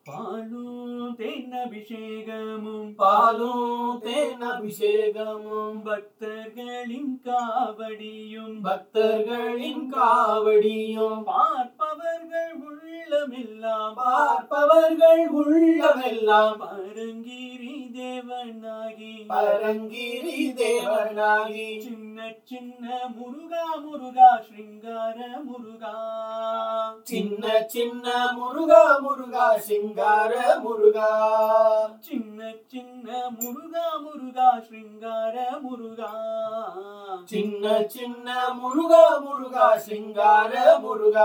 பாலும் தேன் அபிஷேகமும் பாலும் தேன் அபிஷேகமும் பக்தர்களின் காவடியும் பக்தர்களின் காவடியும் பார்ப்பவர்கள் உள்ளமெல்லாம் பார்ப்பவர்கள் உள்ளமெல்லாம் பரங்கிரி தேவனாகி பரங்கிரி தேவனாகி சின்ன சின்ன முருகா முருகா ஸ்ருங்கார முருகா சின்ன சின்ன முருகா முருகா சிங்கார முருகா சின்ன சின்ன முருகா முருகா ஸ்ருங்கார முருகா சின்ன சின்ன முருகா முருகா சிங்கார முருகா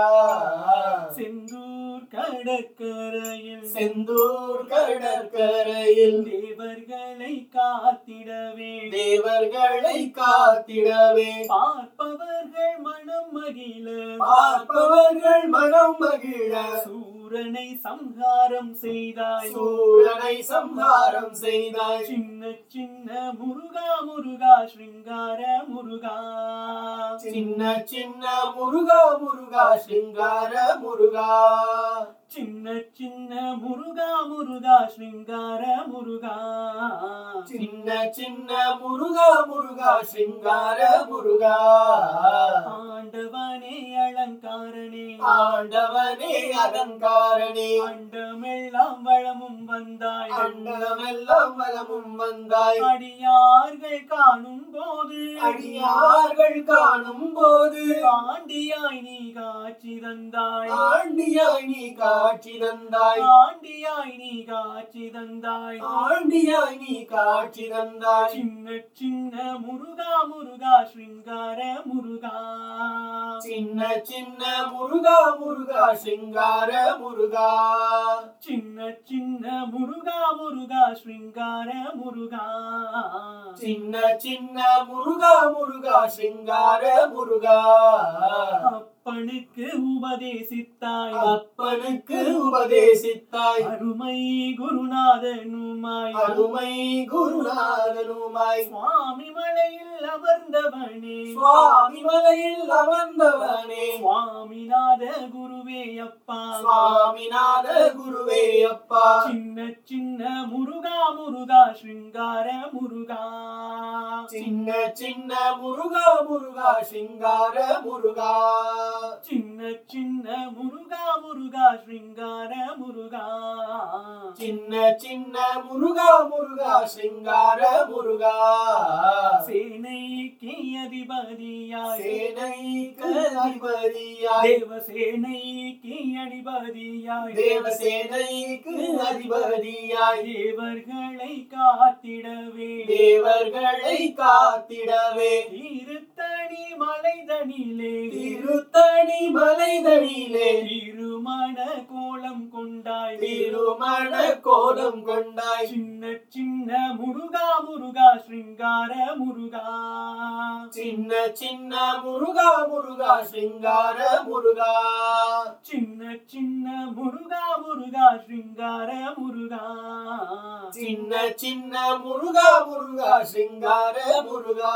செந்தூர் கடற்கரையில் செந்தூர் கடற்கரையில் தேவர்களை காத்திடவே தேவர்களை காத்திடவே பார்ப்பவர்கள் மனம் மகிழ பார்ப்பவர்கள் மனம் மகிழ சூரனை சம்ஹாரம் செய்தாய் சூரனை சம்ஹாரம் செய்தாய் சின்ன சின்ன முருகா முருகா ஸ்ருங்கார முருகா சின்ன சின்ன முருகா முருகா சிங்கார முருகா சின்ன சின்ன முருகா முருகா ஸ்ருங்கார முருகா சின்ன சின்ன முருகா முருகா சிங்கார முருகா ஆண்டவனே அலங்காரனே ஆண்டவனே அலங்காரனே அண்டமெல்லாம் வளமும் வந்தாய் அண்டமெல்லாம் வலமும் வந்தாய் அடியார்கள் காணும் போது அடியார்கள் காணும் போது ஆண்டியாய் நீ காட்சி தந்தாய் ஆண்டியாய் நீ காட்சி தந்தாய் ஆண்டியாய் நீ காட்சி தந்தாய் ஆண்டியாய் நீ காட்சி தந்தாய் சின்ன சின்ன முருகா முருகா ஸ்ருங்கார முருகா சின்ன சின்ன முருகா முருகா சிங்கார முருகா சின்ன சின்ன முருகா முருகா ஸ்ருங்கார முருகா சின்ன சின்ன முருகா முருகா சிங்கார முருகா அப்பனுக்கு உபதேசித்தாய் அப்பனுக்கு உபதேசித்தாய் அருமை குருநாதனுமாய் அருமை குருநாதனுமாய் சுவாமி மலையில் அமர்ந்தவனே சுவாமி மலையில் அமர்ந்தவனே சுவாமிநாத குருவே அப்பா சுவாமிநாத குருவே அப்பா சின்ன சின்ன முருகா முருகா ஸ்ருங்கார முருகா சின்ன சின்ன முருகா முருகா சிங்கார முருகா சின்ன சின்ன முருகா முருகா ஸ்ருங்கார முருகா சின்ன சின்ன முருகா முருகா சிங்கார முருகா சேனைக்கு அதிபதியாய் சேனைக்கு அதிபதியாய் தேவசேனைக்கு அதிபதியாய் தேவசேனைக்கு அதிபதியாய் தேவர்களை காத்திடவே தேவர்களை காத்திடவே திருத்தணி மலைதனிலே திருத்தணி மலைதனிலே திருமண கோலம் கொண்டாய் திருமண கோலம் கொண்டாய் சின்ன சின்ன முருகா முருகா ஸ்ருங்கார முருகா சின்ன சின்ன முருகா முருகா சிங்கார முருகா சின்ன சின்ன முருகா முருகா ஸ்ருங்கார முருகா சின்ன சின்ன முருகா முருகா சிங்கார முருகா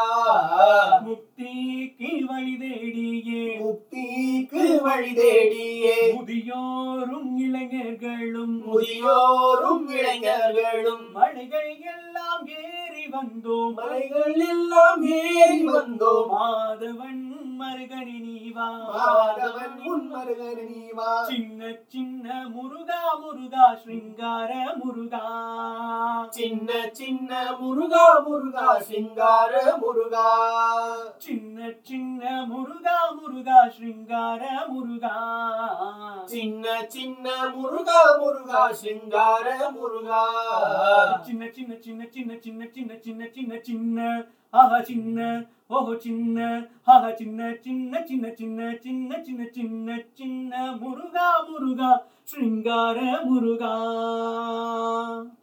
முக்திக்கு வழி தேடியே முக்திக்கு வழி தேடியே முதியோரும் இளைஞர்களும் முதியோரும் இளைஞர்களும் மலைகள் எல்லாம் ஏறி வந்தோம் மலைகள் எல்லாம் ஏறி வந்தோம் மாதவன் மருகனி நீவா மாதவன் உன் மருகன் நீவா சின்ன சின்ன முருகா முருகா ஸ்ருங்கார முருகா சின்ன சின்ன முருகா முருகா சிங்கார முருகா சின்ன சின்ன முருகா முருகா ஸ்ருங்கார முருகா சின்ன சின்ன முருகா முருகா சிங்கார முருகா சின்ன சின்ன சின்ன சின்ன சின்ன சின்ன சின்ன சின்ன சின்ன ஆஹா சின்ன ஓஹோ சின்ன ஆஹா சின்ன சின்ன சின்ன சின்ன சின்ன சின்ன சின்ன சின்ன முருகா முருகா ஸ்ருங்கார முருகா